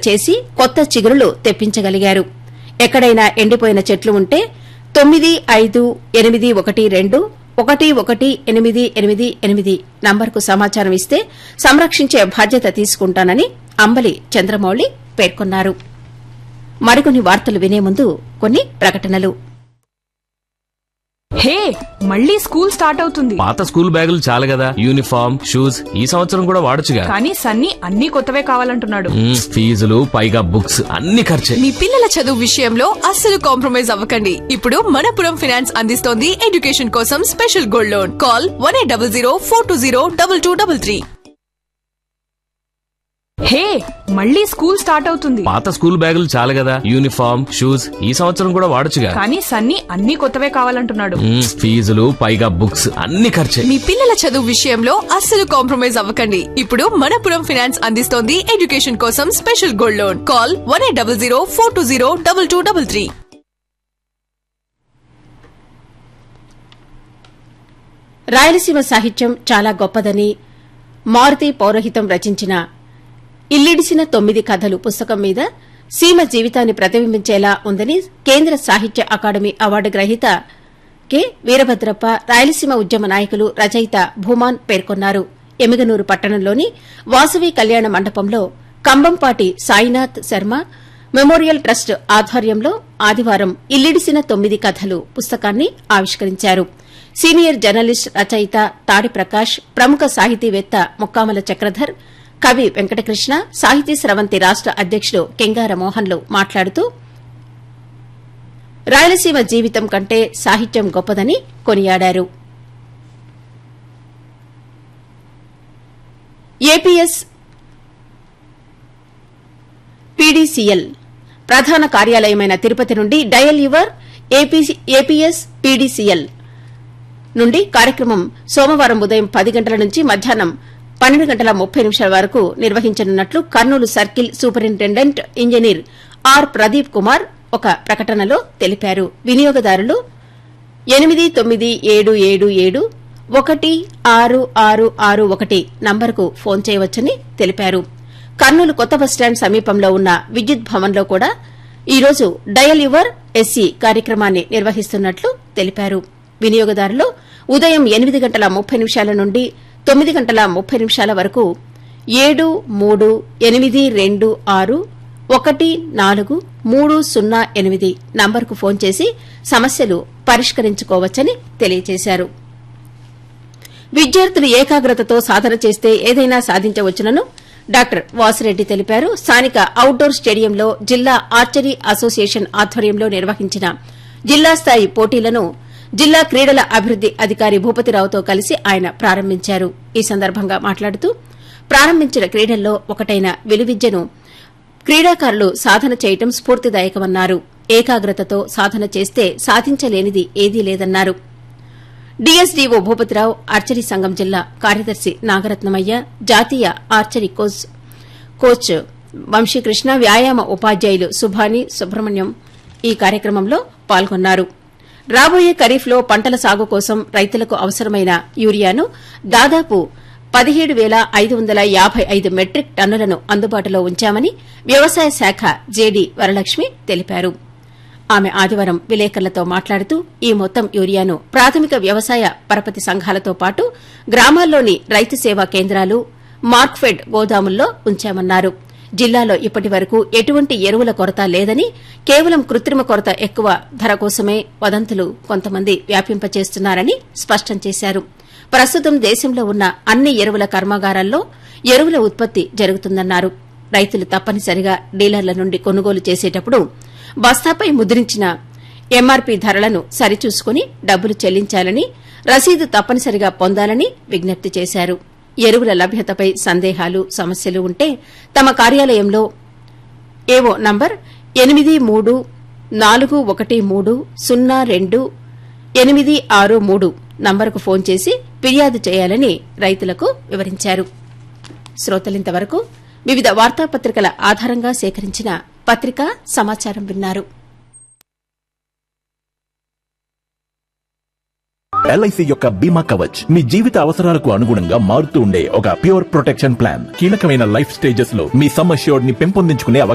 చేసి కొత్త చిగురులు తెప్పించగలిగారు ఎక్కడైనా ఎండిపోయిన చెట్లు ఉంటే తొమ్మిది ఐదు ఎనిమిది ఒకటి రెండు ఒకటి ఒకటి ఎనిమిది ఎనిమిది ఎనిమిది నంబర్కు సమాచారం ఇస్తే సంరక్షించే బాధ్యత తీసుకుంటానని అంబలి చంద్రమౌళి పేర్కొన్నారు మరికొన్ని వార్తలు వినే ముందు కొన్ని ప్రకటనలు హే మళ్ళీ స్కూల్ స్టార్ట్ అవుతుంది పాత స్కూల్ బ్యాగులు చాలు కదా యూనిఫామ్ షూస్ ఈ సంవత్సరం కూడా వాడొచ్చుగా కానీ సన్నీ అన్ని కొత్తవే కావాలంటున్నాడు మ్మ్, ఫీజులు పైగా బుక్స్ అన్ని ఖర్చే మీ పిల్లల చదువు విషయంలో అస్సలు కాంప్రమైజ్ అవ్వకండి ఇప్పుడు మనపురం ఫైనాన్స్ అందిస్తోంది ఎడ్యుకేషన్ కోసం special gold loan call one eight double zero four two zero double two double three hey మళ్ళీ స్కూల్ స్టార్ట్ అవుతుంది పాత స్కూల్ బ్యాగులు చాలు కదా యూనిఫామ్ షూస్ ఈ సంవత్సరం కూడా వాడొచ్చుగా కానీ సన్నీ అన్ని కొత్తవే కావాలంటున్నాడు మ్మ్, ఫీజులు పైగా బుక్స్ అన్ని ఖర్చే మీ పిల్లల చదువు విషయంలో అస్సలు కాంప్రమైజ్ అవ్వకండి ఇప్పుడు మనపురం ఫైనాన్స్ అందిస్తోంది ఎడ్యుకేషన్ కోసం special gold loan call one eight double zero four two zero double two double three Rayalaseema సాహిత్యం చాలా గొప్పదని మారుతి పౌరోహితం రచించిన ఇల్లిడిసిన తొమ్మిది కథలు పుస్తకం మీద సీమ జీవితాన్ని ప్రతిబింబించేలా ఉందని కేంద్ర సాహిత్య అకాడమీ అవార్డు గ్రహీత కె వీరభద్రప్ప రాయలసీమ ఉద్యమ నాయకులు రచయిత భూమాన్ పేర్కొన్నారు ఎమిగనూరు పట్టణంలోని వాసవి కళ్యాణ మండపంలో కంబంపాటి సాయినాథ్ శర్మ మెమోరియల్ ట్రస్ట్ ఆధ్వర్యంలో ఆదివారం ఇల్లిడిసిన తొమ్మిది కథలు పుస్తకాన్ని ఆవిష్కరించారు సీనియర్ జర్నలిస్ట్ రచయిత తాడి ప్రకాష్ ప్రముఖ సాహితీవేత్త ముక్కామల చక్రధర్ కవి వెంకటకృష్ణ సాహితీ స్రవంతి రాష్ట అధ్యకుడు కెంగార మోహన్లు మాట్లాడుతూ రాయలసీమ జీవితం కంటే సాహిత్యం గొప్పదని కొనియాడారు ఏపీఎస్ పీడీసీఎల్ ప్రధాన కార్యాలయమైన తిరుపతి నుండి డయల్ యువర్ ఏపీఎస్ పీడీసీఎల్ నుండి కార్యక్రమం సోమవారం ఉదయం పది గంటల నుంచి మధ్యాహ్నం పన్నెండు గంటల ముప్పై నిమిషాల వరకు నిర్వహించనున్నట్లు Kurnool circle superintendent engineer R Pradeep Kumar ఒక ప్రకటనలో తెలిపారు వినియోగదారులు ఎనిమిది తొమ్మిది ఏడు ఏడు ఏడు ఒకటి ఆరు ఆరు ఆరు ఒకటి నంబరుకు ఫోన్ చేయవచ్చని తెలిపారు కర్నూలు కొత్త బస్టాండ్ సమీపంలో ఉన్న విద్యుత్ భవన్లో కూడా ఈ రోజు డయల్ యువర్ ఎస్సీ కార్యక్రమాన్ని నిర్వహిస్తున్నట్లు తెలిపారు వినియోగదారులు ఉదయం ఎనిమిది గంటల ముప్పై నిమిషాల నుండి తొమ్మిది గంటల ముప్పై నిమిషాల వరకు ఏడు మూడు ఎనిమిది రెండు ఆరు ఒకటి నాలుగు మూడు సున్నా ఎనిమిది నంబర్కు ఫోన్ చేసి సమస్యలు పరిష్కరించుకోవచ్చని తెలియజేశారు విద్యార్థులు ఏకాగ్రతతో సాధన చేస్తే ఏదైనా సాధించవచ్చునని డాక్టర్ వాసిరెడ్డి తెలిపారు స్థానిక అవుట్డోర్ స్టేడియంలో జిల్లా ఆర్చరీ అసోసియేషన్ ఆధ్వర్యంలో నిర్వహించిన జిల్లా స్థాయి పోటీలను జిల్లా క్రీడల అభివృద్ది అధికారి భూపతిరావుతో కలిసి ఆయన ప్రారంభించారు ఈ సందర్భంగా మాట్లాడుతూ ప్రారంభించిన క్రీడల్లో ఒకటైన విలువిద్యను క్రీడాకారులు సాధన చేయటం స్ఫూర్తిదాయకమన్నారు ఏకాగ్రతతో సాధన చేస్తే సాధించలేనిది ఏదీ లేదన్నారు డీఎస్డీఓ భూపతిరావు ఆర్చరీ సంఘం జిల్లా కార్యదర్శి నాగరత్నమయ్య జాతీయ ఆర్చరీ కోచ్ కోచ్ వంశీకృష్ణ వ్యాయామ ఉపాధ్యాయులు సుభాని సుబ్రహ్మణ్యం ఈ కార్యక్రమంలో పాల్గొన్నారు రాబోయే ఖరీఫ్లో పంటల సాగు కోసం రైతులకు అవసరమైన యూరియాను దాదాపు పదిహేడు వేల ఐదు వందల యాబై ఐదు మెట్రిక్ టన్నులను అందుబాటులో ఉంచామని వ్యవసాయ శాఖ జేడీ వరలక్ష్మి తెలిపారు ఆమె ఆదివారం విలేకరులతో మాట్లాడుతూ ఈ మొత్తం యూరియాను ప్రాథమిక వ్యవసాయ పరపతి సంఘాలతో పాటు గ్రామాల్లోని రైతు సేవా కేంద్రాలు మార్క్ఫెడ్ గోదాముల్లో ఉంచామన్నారు జిల్లాలో ఇప్పటి వరకు ఎటువంటి ఎరువుల కొరత లేదని కేవలం కృత్రిమ కొరత ఎక్కువ ధర కోసమే వదంతులు కొంతమంది వ్యాపింపచేస్తున్నారని స్పష్టం చేశారు ప్రస్తుతం దేశంలో ఉన్న అన్ని ఎరువుల కర్మాగారాల్లో ఎరువుల ఉత్పత్తి జరుగుతుందన్నారు రైతులు తప్పనిసరిగా డీలర్ల నుండి కొనుగోలు చేసేటప్పుడు బస్తాపై ముద్రించిన ఎంఆర్పీ ధరలను సరిచూసుకుని డబ్బులు చెల్లించాలని రసీదు తప్పనిసరిగా పొందాలని విజ్ఞప్తి చేశారు ఎరువుల లభ్యతపై సందేహాలు సమస్యలు ఉంటే తమ కార్యాలయంలో ఏవో నంబర్ ఎనిమిది మూడు నాలుగు ఒకటి మూడు సున్నా రెండు ఎనిమిది ఆరు మూడు నంబరుకు ఫోన్ చేసి ఫిర్యాదు చేయాలని రైతులకు వివరించారు శ్రోతలింతవరకు వివిధ వార్తాపత్రికల ఆధారంగా సేకరించిన పత్రికా సమాచారం విన్నారు ఎల్ఐసి యొక్క బీమా కవచ్ మీ జీవిత అవసరాలకు అనుగుణంగా మారుతూ ఉండే ఒక ప్యూర్ ప్రొటెక్షన్ ప్లాన్ కీలకమైన లైఫ్ స్టేజెస్ లో మీ సమ్ అష్యూర్డ్ ని పెంపొందించుకునే అవకాశం